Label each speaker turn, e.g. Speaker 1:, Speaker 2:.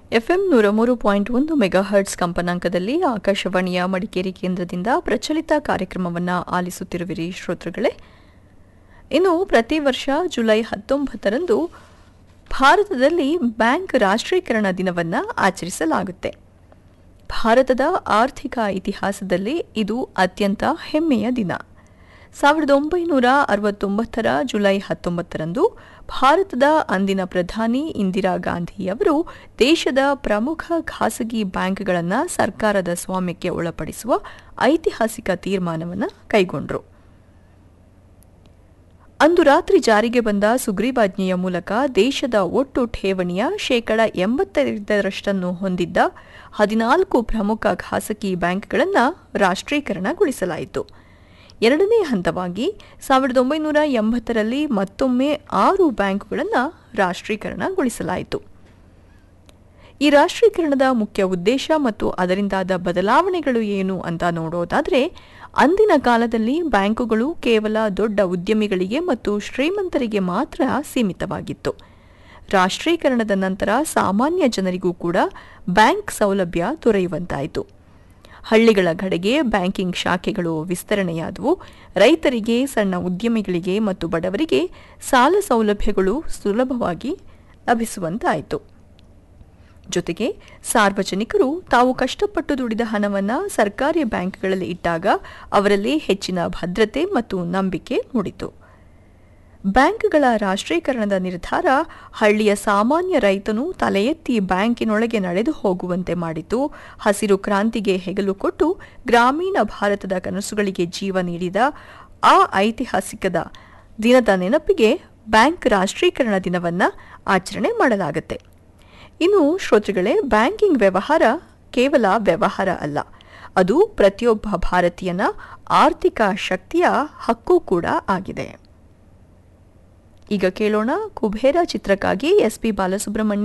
Speaker 1: FM ನೂರ ಮೂರು point ಒಂದು ಮೆಗಾಹರ್ಟ್ಸ್ ಕಂಪನಾಂಕದಲ್ಲಿ ಆಕಾಶವಾಣಿಯ ಮಡಿಕೇರಿ ಕೇಂದ್ರದಿಂದ ಪ್ರಚಲಿತ ಕಾರ್ಯಕ್ರಮವನ್ನು ಆಲಿಸುತ್ತಿರುವಿರಿ ಶ್ರೋತೃಗಳೇ ಇನ್ನು ಪ್ರತಿ ವರ್ಷ ಜುಲೈ ಹತ್ತೊಂಬತ್ತರಂದು ಭಾರತದಲ್ಲಿ ಬ್ಯಾಂಕ್ ರಾಷ್ಟ್ರೀಕರಣ ದಿನವನ್ನು ಆಚರಿಸಲಾಗುತ್ತೆ ಭಾರತದ ಆರ್ಥಿಕ ಇತಿಹಾಸದಲ್ಲಿ ಇದು ಅತ್ಯಂತ ಹೆಮ್ಮೆಯ ದಿನ ಸಾವಿರದ ಒಂಬೈನೂರ ಅರವತ್ತೊಂಬತ್ತರ ಜುಲೈ ಹತ್ತೊಂಬತ್ತರಂದು ಭಾರತದ ಅಂದಿನ ಪ್ರಧಾನಿ ಇಂದಿರಾ ಗಾಂಧಿಯವರು ದೇಶದ ಪ್ರಮುಖ ಖಾಸಗಿ ಬ್ಯಾಂಕ್ಗಳನ್ನು ಸರ್ಕಾರದ ಸ್ವಾಮ್ಯಕ್ಕೆ ಒಳಪಡಿಸುವ ಐತಿಹಾಸಿಕ ತೀರ್ಮಾನವನ್ನು ಕೈಗೊಂಡರು ಅಂದು ರಾತ್ರಿ ಜಾರಿಗೆ ಬಂದ ಸುಗ್ರೀವಾಜ್ಞೆಯ ಮೂಲಕ ದೇಶದ ಒಟ್ಟು ಠೇವಣಿಯ ಶೇಕಡ ಎಂಬತ್ತೈದರಷ್ಟನ್ನು ಹೊಂದಿದ್ದ ಹದಿನಾಲ್ಕು ಪ್ರಮುಖ ಖಾಸಗಿ ಬ್ಯಾಂಕ್ಗಳನ್ನು ರಾಷ್ಟ್ರೀಕರಣಗೊಳಿಸಲಾಯಿತು ಎರಡನೇ ಹಂತವಾಗಿ ಸಾವಿರದ ಒಂಬೈನೂರ ಎಂಬತ್ತರಲ್ಲಿ ಮತ್ತೊಮ್ಮೆ ಆರು ಬ್ಯಾಂಕುಗಳನ್ನು ರಾಷ್ಟ್ರೀಕರಣಗೊಳಿಸಲಾಯಿತು ಈ ರಾಷ್ಟ್ರೀಕರಣದ ಮುಖ್ಯ ಉದ್ದೇಶ ಮತ್ತು ಅದರಿಂದಾದ ಬದಲಾವಣೆಗಳು ಏನು ಅಂತ ನೋಡೋದಾದರೆ ಅಂದಿನ ಕಾಲದಲ್ಲಿ ಬ್ಯಾಂಕುಗಳು ಕೇವಲ ದೊಡ್ಡ ಉದ್ಯಮಿಗಳಿಗೆ ಮತ್ತು ಶ್ರೀಮಂತರಿಗೆ ಮಾತ್ರ ಸೀಮಿತವಾಗಿತ್ತು ರಾಷ್ಟ್ರೀಕರಣದ ನಂತರ ಸಾಮಾನ್ಯ ಜನರಿಗೂ ಕೂಡ ಬ್ಯಾಂಕ್ ಸೌಲಭ್ಯ ದೊರೆಯುವಂತಾಯಿತು ಹಳ್ಳಿಗಳ ಕಡೆಗೆ ಬ್ಯಾಂಕಿಂಗ್ ಶಾಖೆಗಳು ವಿಸ್ತರಣೆಯಾದವು ರೈತರಿಗೆ ಸಣ್ಣ ಉದ್ಯಮಿಗಳಿಗೆ ಮತ್ತು ಬಡವರಿಗೆ ಸಾಲ ಸೌಲಭ್ಯಗಳು ಸುಲಭವಾಗಿ ಲಭಿಸುವಂತಾಯಿತು ಜೊತೆಗೆ ಸಾರ್ವಜನಿಕರು ತಾವು ಕಷ್ಟಪಟ್ಟು ದುಡಿದ ಹಣವನ್ನು ಸರ್ಕಾರಿ ಬ್ಯಾಂಕ್ಗಳಲ್ಲಿ ಇಟ್ಟಾಗ ಅವರಲ್ಲಿ ಹೆಚ್ಚಿನ ಭದ್ರತೆ ಮತ್ತು ನಂಬಿಕೆ ಮೂಡಿತು ಬ್ಯಾಂಕ್ಗಳ ರಾಷ್ಟ್ರೀಕರಣದ ನಿರ್ಧಾರ ಹಳ್ಳಿಯ ಸಾಮಾನ್ಯ ರೈತನು ತಲೆ ಎತ್ತಿ ಬ್ಯಾಂಕಿನೊಳಗೆ ನಡೆದು ಹೋಗುವಂತೆ ಮಾಡಿತು ಹಸಿರು ಕ್ರಾಂತಿಗೆ ಹೆಗಲು ಕೊಟ್ಟು ಗ್ರಾಮೀಣ ಭಾರತದ ಕನಸುಗಳಿಗೆ ಜೀವ ನೀಡಿದ ಆ ಐತಿಹಾಸಿಕದ ದಿನದ ನೆನಪಿಗೆ ಬ್ಯಾಂಕ್ ರಾಷ್ಟ್ರೀಕರಣ ದಿನವನ್ನು ಆಚರಣೆ ಮಾಡಲಾಗುತ್ತೆ ಇನ್ನು ಶ್ರೋತೃಗಳೇ ಬ್ಯಾಂಕಿಂಗ್ ವ್ಯವಹಾರ ಕೇವಲ ವ್ಯವಹಾರ ಅಲ್ಲ ಅದು ಪ್ರತಿಯೊಬ್ಬ ಭಾರತೀಯನ ಆರ್ಥಿಕ ಶಕ್ತಿಯ ಹಕ್ಕು ಕೂಡ ಆಗಿದೆ ಈಗ ಕೇಳೋಣ ಕುಬೇರ ಚಿತ್ರಕ್ಕಾಗಿ ಎಸ್ ಪಿ ಬಾಲಸುಬ್ರಹ್ಮಣ್ಯ